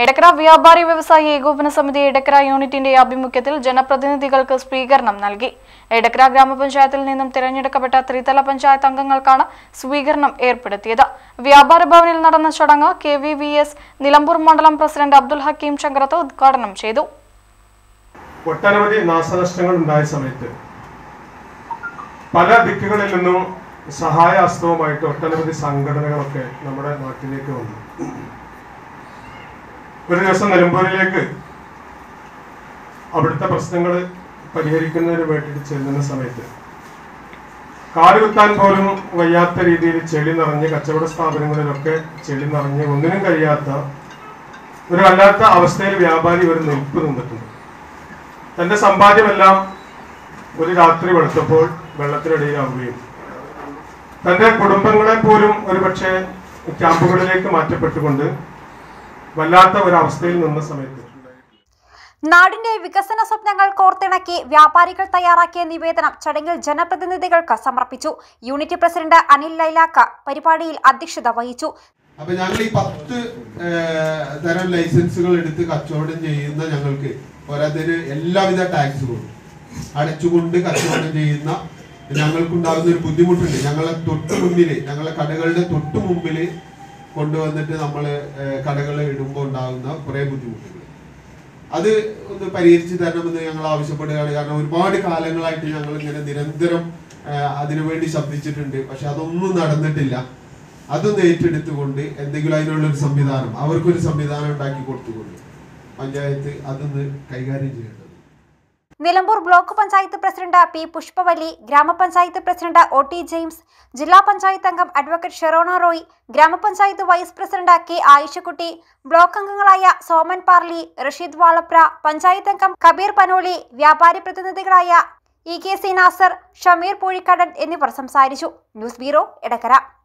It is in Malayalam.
എടക്കര വ്യാപാരി വ്യവസായി ഏകോപന സമിതി എടക്കര യൂണിറ്റിന്റെ ആഭിമുഖ്യത്തിൽ ജനപ്രതിനിധികൾക്ക് സ്വീകരണം നൽകി എടക്കര ഗ്രാമപഞ്ചായത്തിൽ നിന്നും തിരഞ്ഞെടുക്കപ്പെട്ട ത്രിതല പഞ്ചായത്ത് അംഗങ്ങൾക്കാണ് സ്വീകരണം ഏർപ്പെടുത്തിയത് വ്യാപാര ഭവനിൽ നടന്ന ചടങ്ങ് K V V S Nilambur മണ്ഡലം പ്രസിഡന്റ് അബ്ദുൽ ഹക്കീം ചങ്ക്രത്ത് ഉദ്ഘാടനം ചെയ്തു ഒട്ടനവധി നാശനഷ്ടങ്ങൾ ഉണ്ടായ സമയത്ത് പല ദിക്കുകളിൽ നിന്നും സഹായഹസ്തവുമായിട്ട് ഒട്ടനവധി സംഘടനകളൊക്കെ നമ്മുടെ നാട്ടിലേക്ക് വന്നു ഒരു ദിവസം നിലമ്പൂരിലേക്ക് അവിടുത്തെ പ്രശ്നങ്ങൾ പരിഹരിക്കുന്നതിന് വേണ്ടിയിട്ട് ചെല്ലുന്ന സമയത്ത് കാട് കുത്താൻ പോലും വയ്യാത്ത രീതിയിൽ ചെളി നിറഞ്ഞ് കച്ചവട സ്ഥാപനങ്ങളിലൊക്കെ ചെളി നിറഞ്ഞ് ഒന്നിനും കഴിയാത്ത ഒരു വല്ലാത്ത അവസ്ഥയിൽ വ്യാപാരി ഒരു നിൽപ്പ് നിന്നിട്ടുണ്ട് തന്റെ സമ്പാദ്യമെല്ലാം ഒരു രാത്രി വെളുത്തപ്പോൾ വെള്ളത്തിനടിയിലാവുകയും തന്റെ കുടുംബങ്ങളെ പോലും ഒരുപക്ഷെ ക്യാമ്പുകളിലേക്ക് മാറ്റപ്പെട്ടുകൊണ്ട് വല്ലാത്ത ഒരു അവസ്ഥയിൽ നിന്ന സമയത്ത് നാടിന്റെ വികസന സ്വപ്നങ്ങൾ കോർത്തിണക്കി വ്യാപാരികൾ തയ്യാറാക്കിയ നിവേദനം ചടങ്ങിൽ ജനപ്രതിനിധികൾക്ക് സമർപ്പിച്ചു യൂണിറ്റ് പ്രസിഡന്റ് അനിൽ ലൈലാക്ക പരിപാടിയിൽ അധ്യക്ഷത വഹിച്ചു അപ്പൊ ഞങ്ങൾ ഈ പത്ത് ഏഹ്, തരം ലൈസൻസുകൾ എടുത്ത് കച്ചവടം ചെയ്യുന്ന ഞങ്ങൾക്ക് പോരാത്തതിന് എല്ലാവിധ ടാക്സുകളും അടച്ചുകൊണ്ട് കച്ചവടം ചെയ്യുന്ന ഞങ്ങൾക്കുണ്ടാകുന്ന ഒരു ബുദ്ധിമുട്ടുണ്ട് ഞങ്ങളെ തൊട്ട് മുന്നില് ഞങ്ങളെ കടകളുടെ തൊട്ട് മുമ്പില് കൊണ്ടുവന്നിട്ട് നമ്മൾ കടകൾ ഇടുമ്പോൾ ഉണ്ടാകുന്ന കുറെ ബുദ്ധിമുട്ടുകൾ അത് ഒന്ന് പരിഹരിച്ച് തരണമെന്ന് ഞങ്ങൾ ആവശ്യപ്പെടുകയാണ് കാരണം ഒരുപാട് കാലങ്ങളായിട്ട് ഞങ്ങൾ ഇങ്ങനെ നിരന്തരം ഏഹ്, അതിനുവേണ്ടി ശബ്ദിച്ചിട്ടുണ്ട് പക്ഷെ അതൊന്നും നടന്നിട്ടില്ല അതൊന്ന് ഏറ്റെടുത്തുകൊണ്ട് എന്തെങ്കിലും അതിനുള്ള ഒരു സംവിധാനം അവർക്കൊരു സംവിധാനം ഉണ്ടാക്കി കൊടുത്തുകൊണ്ട് പഞ്ചായത്ത് അതൊന്ന് കൈകാര്യം ചെയ്യേണ്ടത് Nilambur block panchayat president P Pushpavalli ഗ്രാമപഞ്ചായത്ത് പ്രസിഡന്റ് ഒ ടി ജെയിംസ് ജില്ലാ പഞ്ചായത്ത് അംഗം അഡ്വക്കേറ്റ് ഷെറോണ റോയ് ഗ്രാമപഞ്ചായത്ത് vice president K Ayishakutty block അംഗങ്ങളായ സോമൻ പാർലി റഷീദ് വാളപ്ര പഞ്ചായത്ത് അംഗം കബീർ പനോളി വ്യാപാരി പ്രതിനിധികളായ E K C Nasar Shameer Poozhikkadan എന്നിവർ സംസാരിച്ചു ന്യൂസ് ബ്യൂറോ എടക്കര